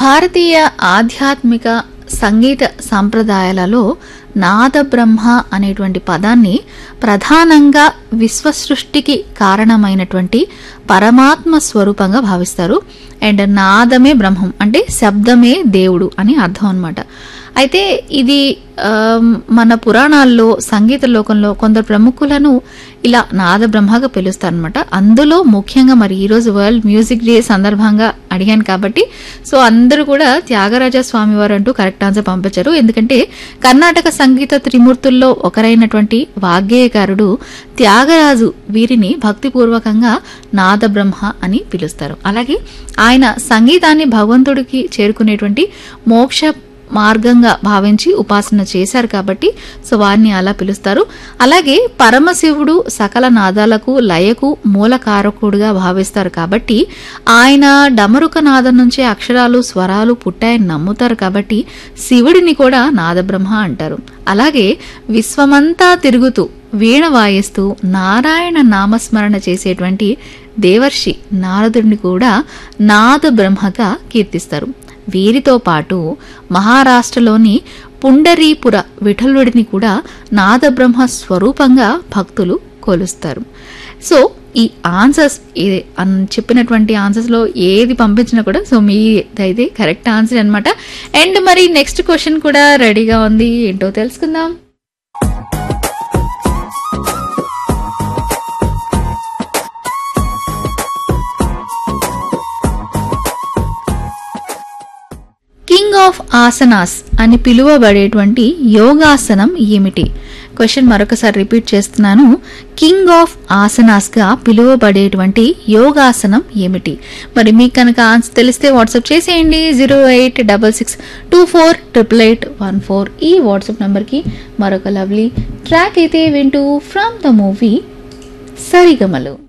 భారతీయ ఆధ్యాత్మిక సంగీత సంప్రదాయాలలో నాద బ్రహ్మ అనేటువంటి పదాన్ని ప్రధానంగా విశ్వ సృష్టికి కారణమైనటువంటి పరమాత్మ స్వరూపంగా భావిస్తారు అండ్ నాదమే బ్రహ్మం అంటే శబ్దమే దేవుడు అని అర్థం అన్నమాట అయితే ఇది ఆ, మన పురాణాల్లో సంగీత లోకంలో కొందరు ప్రముఖులను ఇలా నాద బ్రహ్మగా పిలుస్తారనమాట అందులో ముఖ్యంగా మరి ఈరోజు వరల్డ్ మ్యూజిక్ డే సందర్భంగా అడిగాను కాబట్టి సో అందరూ కూడా త్యాగరాజ స్వామివారు అంటూ కరెక్ట్ ఆన్సర్ పంపించారు ఎందుకంటే కర్ణాటక సంగీత త్రిమూర్తుల్లో ఒకరైనటువంటి వాగ్గేయకారుడు త్యాగరాజు వీరిని భక్తిపూర్వకంగా నాద బ్రహ్మ అని పిలుస్తారు అలాగే ఆయన సంగీతాన్ని భగవంతుడికి చేరుకునేటువంటి మోక్ష మార్గంగా భావించి ఉపాసన చేశారు కాబట్టి సో వారిని అలా పిలుస్తారు అలాగే పరమశివుడు సకల నాదాలకు లయకు మూలకారకుడుగా భావిస్తారు కాబట్టి ఆయన డమరుక నాదం నుంచే అక్షరాలు స్వరాలు పుట్టాయని నమ్ముతారు కాబట్టి శివుడిని కూడా నాదబ్రహ్మ అంటారు అలాగే విశ్వమంతా తిరుగుతూ వీణ వాయిస్తూ నారాయణ నామస్మరణ చేసేటువంటి దేవర్షి నారదుడిని కూడా నాద బ్రహ్మగా కీర్తిస్తారు వీరితో పాటు మహారాష్ట్రలోని పుండరీపుర విఠలుడిని కూడా నాదబ్రహ్మ స్వరూపంగా భక్తులు కొలుస్తారు సో ఈ ఆన్సర్స్ ఇది అన్ చెప్పినటువంటి ఆన్సర్స్లో ఏది పంపించినా కూడా సో మీ అయితే కరెక్ట్ ఆన్సర్ అన్నమాట అండ్ మరి నెక్స్ట్ క్వశ్చన్ కూడా రెడీగా ఉంది ఏంటో తెలుసుకుందాం కింగ్ ఆఫ్ ఆసనాస్ అని పిలువబడేటువంటి యోగాసనం ఏమిటి క్వశ్చన్ మరొకసారి రిపీట్ చేస్తున్నాను కింగ్ ఆఫ్ ఆసనాస్ గా పిలువబడేటువంటి యోగాసనం ఏమిటి మరి మీకు కనుక ఆన్సర్ తెలిస్తే వాట్సాప్ చేసేయండి zero eight double six two four triple eight one four ఈ వాట్సాప్ నంబర్కి మరొక లవ్లీ ట్రాక్ అయితే వింటూ ఫ్రమ్ ద మూవీ సరిగమలు